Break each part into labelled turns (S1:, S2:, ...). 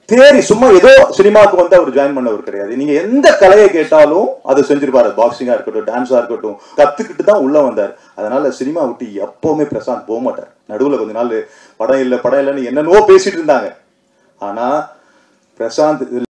S1: தேரி சும்மா ஏதோ சினிமாவுக்கு வந்து அவர் ஜாயின் பண்ணவர் கிடையாது நீங்க எந்த கலையை கேட்டாலும் அதை செஞ்சிருப்பாரு பாக்ஸிங்கா இருக்கட்டும் டான்ஸா இருக்கட்டும் கத்துக்கிட்டு தான் உள்ள வந்தார் அதனால சினிமா விட்டு எப்பவுமே பிரசாந்த் போக மாட்டார் நடுவுல கொஞ்ச நாள் படம் இல்லை படம் இல்லைன்னு என்னென்னவோ பேசிட்டு இருந்தாங்க ஆனா பிரசாந்த் இதுல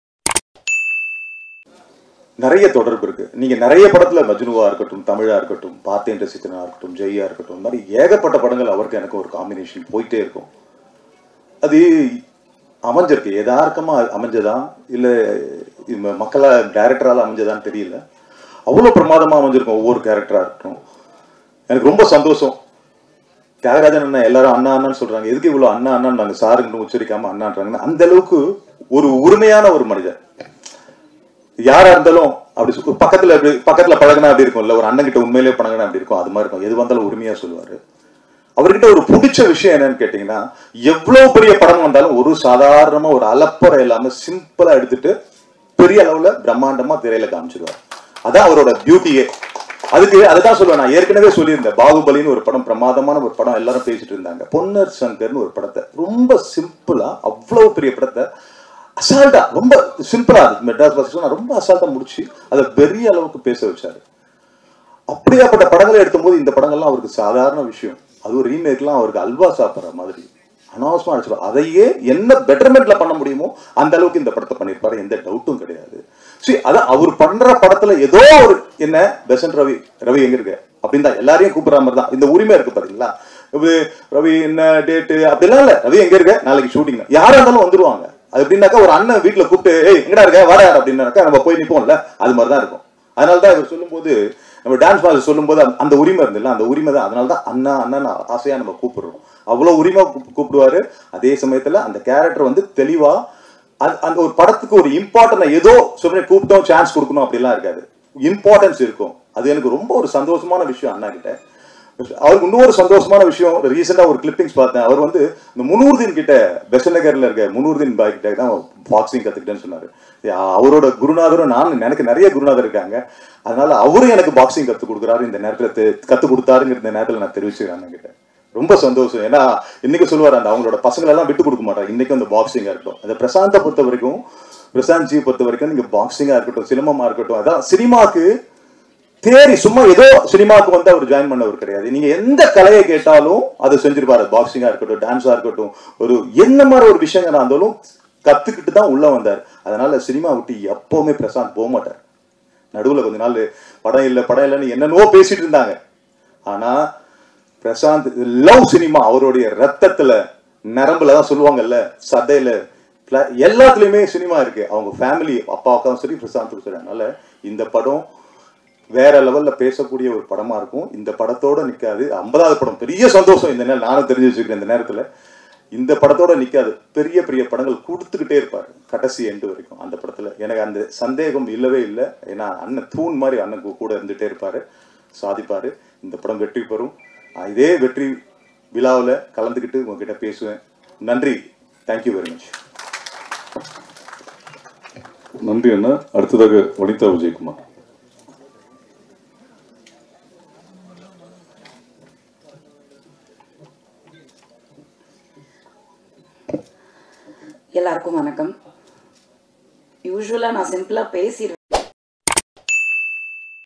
S1: நிறைய தொடர்பு இருக்கு நீங்க நிறைய படத்துல மஜ்னுவா இருக்கட்டும் தமிழா இருக்கட்டும் பார்த்தேன் ரசித்தனா இருக்கட்டும் ஜெய்யா இருக்கட்டும் இந்த மாதிரி ஏகப்பட்ட படங்கள் அவருக்கு எனக்கு ஒரு காம்பினேஷன் போயிட்டே இருக்கும் அது அமைஞ்சிருக்கு எதார்க்கமா அமைஞ்சதா இல்ல இது மக்களா டைரக்டரால அமைஞ்சதான்னு தெரியல அவ்வளவு பிரமாதமா அமைஞ்சிருக்கும் ஒவ்வொரு கேரக்டரா இருக்கட்டும் எனக்கு ரொம்ப சந்தோஷம் தியாகராஜன் அண்ணா எல்லாரும் அண்ணா அண்ணான்னு சொல்றாங்க எதுக்கு இவ்வளவு அண்ணா அண்ணா நாங்க சாருன்னு உச்சரிக்காம அண்ணான்றாங்கன்னா அந்த அளவுக்கு ஒரு உரிமையான ஒரு மனிதர் யாரா இருந்தாலும் அப்படி சு- பக்கத்துல எப்படி பக்கத்துல பழகினா அப்படி இருக்கும்ல ஒரு அண்ணன் கிட்ட உண்மையிலேயே பழகினா அப்படி இருக்கும் அது மாதிரி இருக்கும் எது வந்தாலும் உரிமையா சொல்லுவாரு அவர்கிட்ட ஒரு பிடிச்ச விஷயம் என்னன்னு கேட்டீங்கன்னா எவ்வளவு பெரிய படம் வந்தாலும் ஒரு சாதாரணமா ஒரு அலப்பறை இல்லாம சிம்பிளா எடுத்துட்டு பெரிய அளவுல பிரம்மாண்டமா திரையில காமிச்சிருவார் அதான் அவரோட பியூட்டியே அதுக்கு அதுதான் சொல்லுவேன் நான் ஏற்கனவே சொல்லியிருந்தேன் பாகுபலின்னு ஒரு படம் பிரமாதமான ஒரு படம் எல்லாரும் பேசிட்டு இருந்தாங்க பொன்னர் சங்கர்னு ஒரு படத்தை ரொம்ப சிம்பிளா அவ்வளவு பெரிய படத்தை அசால்ட்டா ரொம்ப சிம்பிளா அது மெட்ராஸ் பஸ் ரொம்ப அசால்ட்டா முடிச்சு அதை பெரிய அளவுக்கு பேச வச்சாரு அப்படியாப்பட்ட படங்களை எடுக்கும்போது இந்த படங்கள்லாம் அவருக்கு சாதாரண விஷயம் அது ஒரு ரீமேக்லாம் அவருக்கு அல்வா சாப்பிட்ற மாதிரி அனாவசமா அடிச்சிருப்பார் அதையே என்ன பெட்டர்மெண்ட்ல பண்ண முடியுமோ அந்த அளவுக்கு இந்த படத்தை பண்ணியிருப்பாரு எந்த டவுட்டும் கிடையாது சரி அதான் அவர் பண்ற படத்துல ஏதோ ஒரு என்ன பெசன்ட் ரவி ரவி எங்க இருக்கு அப்படின்னு தான் எல்லாரையும் கூப்பிடுற மாதிரி தான் இந்த உரிமை இருக்கு பாத்தீங்களா இது ரவி என்ன டேட்டு அப்படிலாம் இல்ல ரவி எங்க இருக்க நாளைக்கு ஷூட்டிங் யாரா இருந்தாலும் வந்துருவாங்க அது எப்படின்னாக்கா ஒரு அண்ணன் வீட்டுல கூப்பிட்டு ஏய் எங்கடா இருக்க வாடா அப்படின்னாக்கா நம்ம போய் நிப்போம்ல அது மாதிரி தான் இருக்கும் அதனால தான் இவர் சொல்லும்போது நம்ம டான்ஸ் மாஸ்டர் சொல்லும்போது அந்த- அந்த உரிமை இருந்தில்ல அந்த உரிமை தான் அதனால தான் அண்ணா அண்ணன் ஆசையா நம்ம கூப்பிடுறோம் அவ்வளோ உரிமை கூப்~ கூப்பிடுவாரு அதே சமயத்துல அந்த கேரக்டர் வந்து தெளிவா அந்த- அந்த ஒரு படத்துக்கு ஒரு இம்பார்ட்டன்ட் ஏதோ சொல்லி கூப்பிட்டோம் சான்ஸ் கொடுக்கணும் அப்படிலாம் இருக்காது இம்பார்ட்டன்ஸ் இருக்கும் அது எனக்கு ரொம்ப ஒரு சந்தோஷமான விஷயம் அண்ணா கிட்ட அவருக்கு இன்னொரு சந்தோஷமான விஷயம் ரீசெண்டா ஒரு கிளிப்பிங்ஸ் பார்த்தேன் அவர் வந்து இந்த முனூர்தீன் கிட்ட பெசநகர்ல இருக்க முனூர்தீன் பாய் கிட்ட தான் பாக்ஸிங் கத்துக்கிட்டேன்னு சொன்னாரு யா, அவரோட குருநாதரும் நான் எனக்கு நிறைய குருநாதர் இருக்காங்க அதனால அவரும் எனக்கு பாக்ஸிங் கத்து கொடுக்குறாரு இந்த நேரத்துல தெ- கத்து கொடுத்தாருங்கிற இந்த நேரத்துல நான் தெரிவிச்சுக்கிறேன் அண்ணன் கிட்ட ரொம்ப சந்தோஷம் ஏன்னா இன்னைக்கு சொல்லுவார் அந்த அவங்களோட பசங்களை எல்லாம் விட்டு கொடுக்க மாட்டாங்க இன்னைக்கு அந்த பாக்ஸிங்கா இருக்கட்டும் அந்த பிரசாந்தை பொறுத்த வரைக்கும் பிரசாந்த் ஜி பொறுத்த வரைக்கும் நீங்க பாக்ஸிங்கா இருக்கட்டும் சினிமமா இருக்கட்டும் அதான் சினிமாக்கு தேரி சும்மா ஏதோ சினிமாவுக்கு வந்து அவர் ஜாயின் பண்ணவர் கிடையாது நீங்க எந்த கலையை கேட்டாலும் அதை செஞ்சிருப்பாரு பாக்ஸிங்கா இருக்கட்டும் டான்ஸா இருக்கட்டும் ஒரு என்ன மாதிரி ஒரு விஷயங்களா இருந்தாலும் கத்துக்கிட்டு தான் உள்ள வந்தார் அதனால சினிமா விட்டு எப்பவுமே பிரசாந்த் போக மாட்டார் நடுவுல கொஞ்ச நாள் படம் இல்லை படம் இல்லைன்னு என்னென்னவோ பேசிட்டு இருந்தாங்க ஆனா பிரசாந்த் லவ் சினிமா அவருடைய ரத்தத்துல நரம்புல தான் சொல்லுவாங்கல்ல சதையில pla- எல்லாத்துலயுமே சினிமா இருக்கு அவங்க ஃபேமிலி அப்பாவுக்கும் சரி பிரசாந்துக்கும் சரி அதனால இந்த படம் வேற லெவல்ல பேசக்கூடிய ஒரு படமா இருக்கும் இந்த படத்தோட நிக்காது ஐம்பதாவது படம் பெரிய சந்தோஷம் இந்த நேரம் நானும் தெரிஞ்சு வச்சுக்கிறேன் இந்த நேரத்துல இந்த படத்தோட நிக்காது பெரிய பெரிய படங்கள் கொடுத்துக்கிட்டே இருப்பாரு கடைசி எண்டு வரைக்கும் அந்த படத்துல எனக்கு அந்த சந்தேகம் இல்லவே இல்லை ஏன்னா அண்ணன் தூண் மாதிரி அண்ணன் கூ- கூட இருந்துட்டே இருப்பாரு சாதிப்பாரு இந்த படம் வெற்றி பெறும் அஹ் இதே வெற்றி விழாவில் கலந்துக்கிட்டு உங்ககிட்ட பேசுவேன் நன்றி தேங்க்யூ வெரி மச்
S2: நன்றி அண்ணா அடுத்ததாக வனிதா விஜயகுமார்
S3: எல்லாருக்கும் வணக்கம் யூஸ்வலாக நான் சிம்பிளாக பேசிடுவேன்